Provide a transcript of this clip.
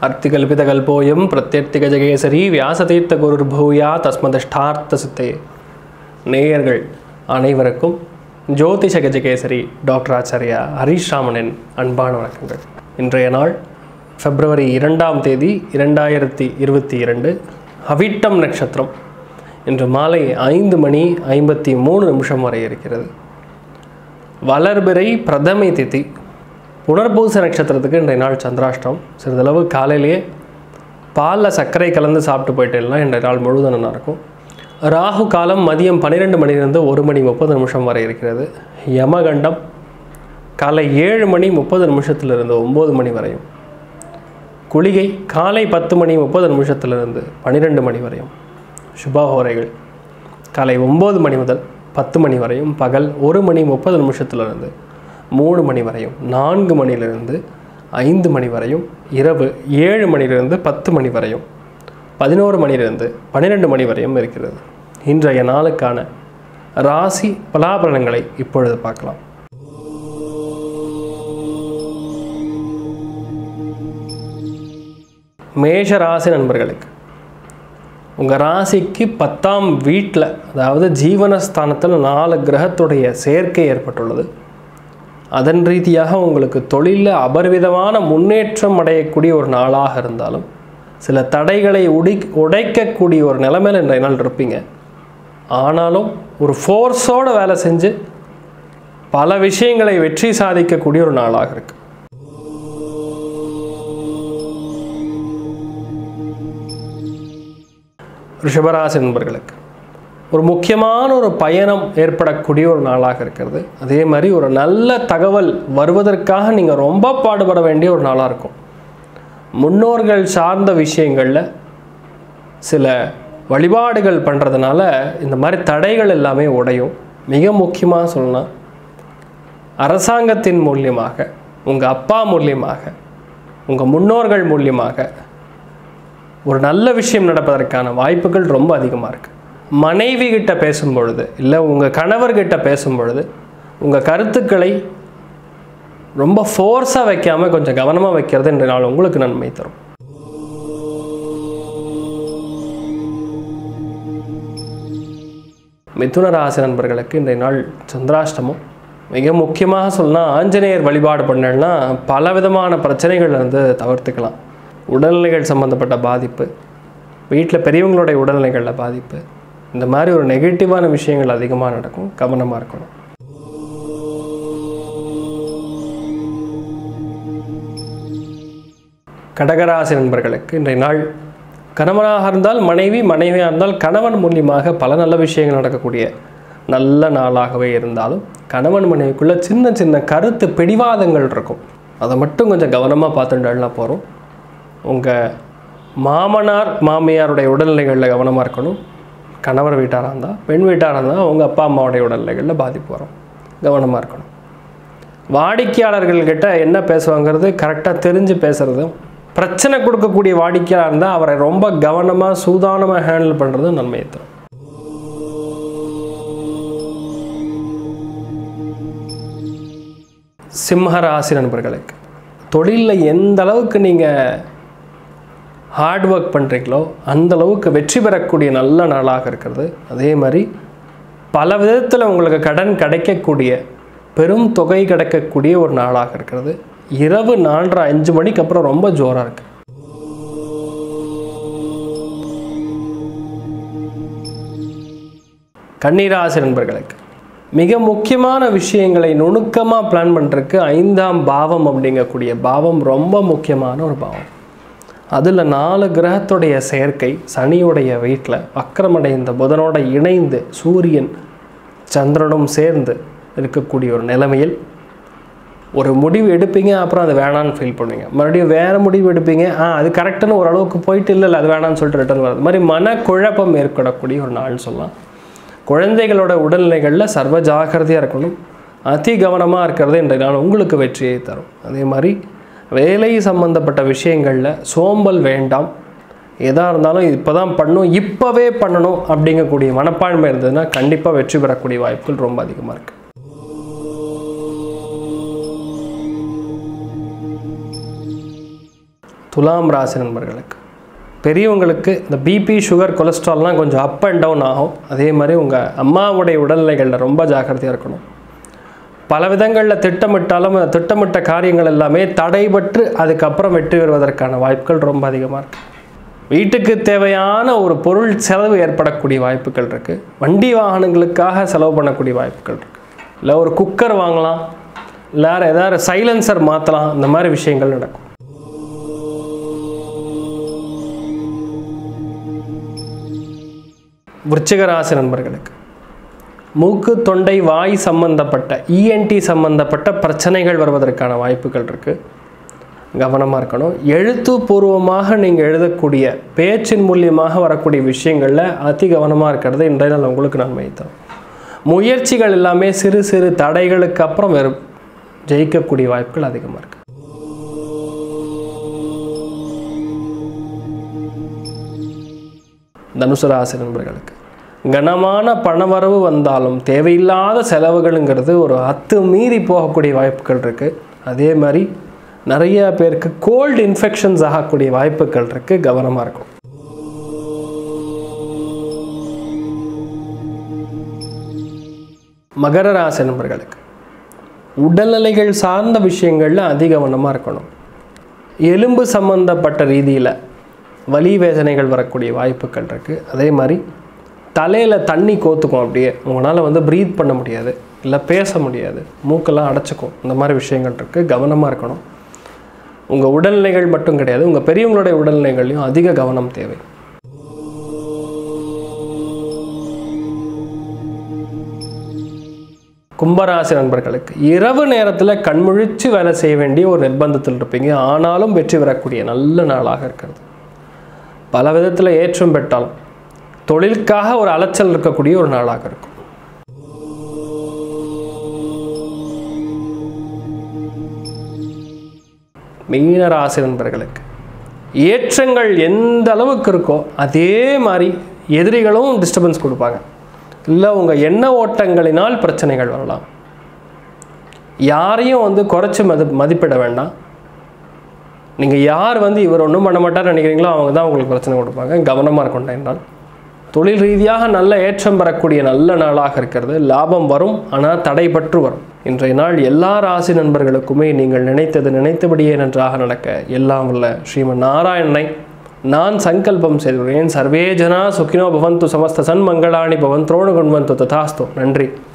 அர்த்திகல்பிதகல்போயம் பிரத்யர்த்திகஜகேசரி வியாசதீர்த்த குருர்பூயா தஸ்மதிஷ்டார்த்த சித்தே நேயர்கள் அனைவருக்கும் ஜோதிஷ கஜகேசரி டாக்டர் ஆச்சாரியா ஹரீஷ் ராமனின் அன்பான வணக்கங்கள் இன்றைய நாள் பிப்ரவரி இரண்டாம் தேதி இரண்டாயிரத்தி இருபத்தி இரண்டு அவிட்டம் நட்சத்திரம் இன்று மாலை ஐந்து மணி ஐம்பத்தி மூணு நிமிஷம் வரை இருக்கிறது வளர்பிறை பிரதமை திதி புனர்பூச நட்சத்திரத்துக்கு இன்றைய நாள் சந்திராஷ்டம் சிறிதளவு காலையிலேயே பாலில் சர்க்கரை கலந்து சாப்பிட்டு போயிட்டேன்னா இன்றைய நாள் முழுவதும் நல்லா இருக்கும் ராகு காலம் மதியம் பன்னிரெண்டு மணிலிருந்து ஒரு மணி முப்பது நிமிஷம் வரை இருக்கிறது யமகண்டம் காலை ஏழு மணி முப்பது நிமிஷத்திலிருந்து ஒம்பது மணி வரையும் குளிகை காலை பத்து மணி முப்பது நிமிஷத்திலிருந்து பன்னிரெண்டு மணி வரையும் சுபஹோரைகள் காலை ஒம்பது மணி முதல் பத்து மணி வரையும் பகல் ஒரு மணி முப்பது நிமிஷத்திலிருந்து மூணு மணி வரையும் நான்கு மணிலிருந்து ஐந்து மணி வரையும் இரவு ஏழு மணிலிருந்து பத்து மணி வரையும் பதினோரு மணிலிருந்து பன்னிரெண்டு மணி வரையும் இருக்கிறது இன்றைய நாளுக்கான ராசி பலாபலன்களை இப்பொழுது பார்க்கலாம் மேஷ ராசி நண்பர்களுக்கு உங்கள் ராசிக்கு பத்தாம் வீட்டில் அதாவது ஜீவனஸ்தானத்தில் நாலு கிரகத்துடைய சேர்க்கை ஏற்பட்டுள்ளது அதன் ரீதியாக உங்களுக்கு தொழிலில் அபரிவிதமான முன்னேற்றம் அடையக்கூடிய ஒரு நாளாக இருந்தாலும் சில தடைகளை உடை உடைக்கக்கூடிய ஒரு நிலைமையில் இன்றைய நாள் இருப்பீங்க ஆனாலும் ஒரு ஃபோர்ஸோடு வேலை செஞ்சு பல விஷயங்களை வெற்றி சாதிக்கக்கூடிய ஒரு நாளாக இருக்குது ரிஷபராசி நண்பர்களுக்கு ஒரு முக்கியமான ஒரு பயணம் ஏற்படக்கூடிய ஒரு நாளாக இருக்கிறது அதே மாதிரி ஒரு நல்ல தகவல் வருவதற்காக நீங்கள் ரொம்ப பாடுபட வேண்டிய ஒரு நாளாக இருக்கும் முன்னோர்கள் சார்ந்த விஷயங்களில் சில வழிபாடுகள் பண்ணுறதுனால இந்த மாதிரி தடைகள் எல்லாமே உடையும் மிக முக்கியமாக சொல்லணும் அரசாங்கத்தின் மூலியமாக உங்கள் அப்பா மூலியமாக உங்கள் முன்னோர்கள் மூலியமாக ஒரு நல்ல விஷயம் நடப்பதற்கான வாய்ப்புகள் ரொம்ப அதிகமாக இருக்குது மனைவி கிட்ட பேசும் பொழுது இல்லை உங்கள் கணவர்கிட்ட பேசும் பொழுது உங்கள் கருத்துக்களை ரொம்ப ஃபோர்ஸாக வைக்காமல் கொஞ்சம் கவனமாக வைக்கிறது இன்றைய நாள் உங்களுக்கு நன்மை தரும் மிதுன ராசி நண்பர்களுக்கு இன்றைய நாள் சந்திராஷ்டமம் மிக முக்கியமாக சொல்லலாம் ஆஞ்சநேயர் வழிபாடு பண்ணலன்னா பல விதமான பிரச்சனைகள் வந்து தவிர்த்துக்கலாம் உடல்நிலைகள் சம்மந்தப்பட்ட பாதிப்பு வீட்டில் பெரியவங்களுடைய உடல்நிலைகளில் பாதிப்பு இந்த மாதிரி ஒரு நெகட்டிவான விஷயங்கள் அதிகமாக நடக்கும் கவனமாக இருக்கணும் கடகராசி நண்பர்களுக்கு இன்றைய நாள் கணவனாக இருந்தால் மனைவி மனைவியாக இருந்தால் கணவன் மூலியமாக பல நல்ல விஷயங்கள் நடக்கக்கூடிய நல்ல நாளாகவே இருந்தாலும் கணவன் மனைவிக்குள்ளே சின்ன சின்ன கருத்து பிடிவாதங்கள் இருக்கும் அதை மட்டும் கொஞ்சம் கவனமாக பார்த்துட்டா போகிறோம் உங்கள் மாமனார் மாமியாருடைய உடல்நிலைகளில் கவனமாக இருக்கணும் கணவர் வீட்டாராக இருந்தால் பெண் வீட்டாராக இருந்தால் அவங்க அப்பா அம்மாவுடைய உடல்நிலைகளில் பாதிப்பு வரும் கவனமாக இருக்கணும் வாடிக்கையாளர்கள்கிட்ட என்ன பேசுவாங்கிறது கரெக்டாக தெரிஞ்சு பேசுகிறதும் பிரச்சனை கொடுக்கக்கூடிய வாடிக்கையாளர் இருந்தால் அவரை ரொம்ப கவனமாக சூதானமாக ஹேண்டில் பண்ணுறதும் நன்மையை தரும் சிம்மராசி நண்பர்களுக்கு தொழிலில் எந்த அளவுக்கு நீங்கள் ஹார்ட் ஒர்க் பண்ணுறீங்களோ அந்த அளவுக்கு வெற்றி பெறக்கூடிய நல்ல நாளாக இருக்கிறது அதே மாதிரி பல விதத்தில் உங்களுக்கு கடன் கிடைக்கக்கூடிய பெரும் தொகை கிடைக்கக்கூடிய ஒரு நாளாக இருக்கிறது இரவு நாலரை அஞ்சு மணிக்கு அப்புறம் ரொம்ப ஜோராக இருக்கு கண்ணீராசி நண்பர்களுக்கு மிக முக்கியமான விஷயங்களை நுணுக்கமாக பிளான் பண்ணுறதுக்கு ஐந்தாம் பாவம் அப்படிங்கக்கூடிய பாவம் ரொம்ப முக்கியமான ஒரு பாவம் அதில் நாலு கிரகத்துடைய செயற்கை சனியுடைய வீட்டில் வக்கரமடைந்த புதனோட இணைந்து சூரியன் சந்திரனும் சேர்ந்து இருக்கக்கூடிய ஒரு நிலைமையில் ஒரு முடிவு எடுப்பீங்க அப்புறம் அது வேணான்னு ஃபீல் பண்ணுவீங்க மறுபடியும் வேறு முடிவு எடுப்பீங்க ஆ அது கரெக்டான ஓரளவுக்கு போயிட்டு இல்லை இல்லை அது வேணான்னு சொல்லிட்டு ரிட்டர்ன் வர்றது மாதிரி மனக்குழப்பம் ஏற்படக்கூடிய ஒரு நாள்னு சொல்லலாம் குழந்தைகளோட உடல்நிலைகளில் சர்வ ஜாக்கிரதையாக இருக்கணும் அதி கவனமாக இருக்கிறது இன்றைய நாள் உங்களுக்கு வெற்றியை தரும் அதே மாதிரி வேலை சம்பந்தப்பட்ட விஷயங்களில் சோம்பல் வேண்டாம் எதாக இருந்தாலும் இப்போ தான் பண்ணணும் இப்போவே பண்ணணும் அப்படிங்கக்கூடிய மனப்பான்மை இருந்ததுன்னா கண்டிப்பாக வெற்றி பெறக்கூடிய வாய்ப்புகள் ரொம்ப அதிகமாக இருக்குது துலாம் ராசி நண்பர்களுக்கு பெரியவங்களுக்கு இந்த பிபி சுகர் கொலஸ்ட்ரால்லாம் கொஞ்சம் அப் அண்ட் டவுன் ஆகும் அதே மாதிரி உங்கள் அம்மாவுடைய உடல்நிலைகளில் ரொம்ப ஜாக்கிரதையாக இருக்கணும் பல விதங்களில் திட்டமிட்டாலும் அந்த திட்டமிட்ட காரியங்கள் எல்லாமே தடைபட்டு அதுக்கப்புறம் வெற்றி பெறுவதற்கான வாய்ப்புகள் ரொம்ப அதிகமாக இருக்குது வீட்டுக்கு தேவையான ஒரு பொருள் செலவு ஏற்படக்கூடிய வாய்ப்புகள் இருக்குது வண்டி வாகனங்களுக்காக செலவு பண்ணக்கூடிய வாய்ப்புகள் இருக்குது இல்லை ஒரு குக்கர் வாங்கலாம் இல்லை ஏதாவது சைலன்சர் மாற்றலாம் இந்த மாதிரி விஷயங்கள் நடக்கும் விருச்சிக ராசி நண்பர்களுக்கு மூக்கு தொண்டை வாய் சம்பந்தப்பட்ட இஎன்டி சம்பந்தப்பட்ட பிரச்சனைகள் வருவதற்கான வாய்ப்புகள் இருக்குது கவனமாக இருக்கணும் எழுத்துப்பூர்வமாக நீங்கள் எழுதக்கூடிய பேச்சின் மூலியமாக வரக்கூடிய விஷயங்களில் அதி கவனமாக இருக்கிறது இன்றைய நாள் உங்களுக்கு நன்மை தரும் முயற்சிகள் எல்லாமே சிறு சிறு தடைகளுக்கு அப்புறம் வெறும் ஜெயிக்கக்கூடிய வாய்ப்புகள் அதிகமாக இருக்குது தனுசு ராசி நண்பர்களுக்கு கனமான பணவரவு வந்தாலும் தேவையில்லாத செலவுகளுங்கிறது ஒரு அத்து மீறி போகக்கூடிய வாய்ப்புகள் இருக்குது அதே மாதிரி நிறைய பேருக்கு கோல்டு இன்ஃபெக்ஷன்ஸ் ஆகக்கூடிய வாய்ப்புகள் இருக்குது கவனமாக இருக்கும் மகர ராசி நண்பர்களுக்கு உடல்நிலைகள் சார்ந்த விஷயங்களில் அதிக கவனமாக இருக்கணும் எலும்பு சம்பந்தப்பட்ட ரீதியில் வலி வேதனைகள் வரக்கூடிய வாய்ப்புகள் இருக்குது அதே மாதிரி தலையில் தண்ணி கோத்துக்கும் அப்படியே உங்களால் வந்து ப்ரீத் பண்ண முடியாது இல்லை பேச முடியாது மூக்கெல்லாம் அடைச்சிக்கும் இந்த மாதிரி விஷயங்கள் இருக்குது கவனமாக இருக்கணும் உங்கள் உடல்நிலைகள் மட்டும் கிடையாது உங்கள் பெரியவங்களுடைய உடல்நிலைகள்லையும் அதிக கவனம் தேவை கும்பராசி நண்பர்களுக்கு இரவு நேரத்தில் கண்முழிச்சு வேலை செய்ய வேண்டிய ஒரு நிர்பந்தத்தில் இருப்பீங்க ஆனாலும் வெற்றி பெறக்கூடிய நல்ல நாளாக இருக்கிறது பல விதத்தில் ஏற்றம் பெற்றாலும் தொழிலுக்காக ஒரு அலைச்சல் இருக்கக்கூடிய ஒரு நாளாக இருக்கும் மீன ராசி நண்பர்களுக்கு ஏற்றங்கள் எந்த அளவுக்கு இருக்கோ அதே மாதிரி எதிரிகளும் டிஸ்டர்பன்ஸ் கொடுப்பாங்க இல்லை உங்கள் எண்ண ஓட்டங்களினால் பிரச்சனைகள் வரலாம் யாரையும் வந்து குறைச்சி மதி மதிப்பிட வேண்டாம் நீங்கள் யார் வந்து இவர் ஒன்றும் பண்ண மாட்டார் நினைக்கிறீங்களோ அவங்க தான் உங்களுக்கு பிரச்சனை கொடுப்பாங்க கவனமாக இருக்கணும் என்றால் தொழில் ரீதியாக நல்ல ஏற்றம் பெறக்கூடிய நல்ல நாளாக இருக்கிறது லாபம் வரும் ஆனால் தடைபற்று வரும் இன்றைய நாள் எல்லா ராசி நண்பர்களுக்குமே நீங்கள் நினைத்தது நினைத்தபடியே நன்றாக நடக்க எல்லாம் உள்ள ஸ்ரீமன் நாராயணனை நான் சங்கல்பம் செய்துள்ளேன் சர்வே ஜனா சுகினோ பவந்து சமஸ்த சன்மங்களாணி பவன் துரோணு குண்வந்து ததாஸ்து நன்றி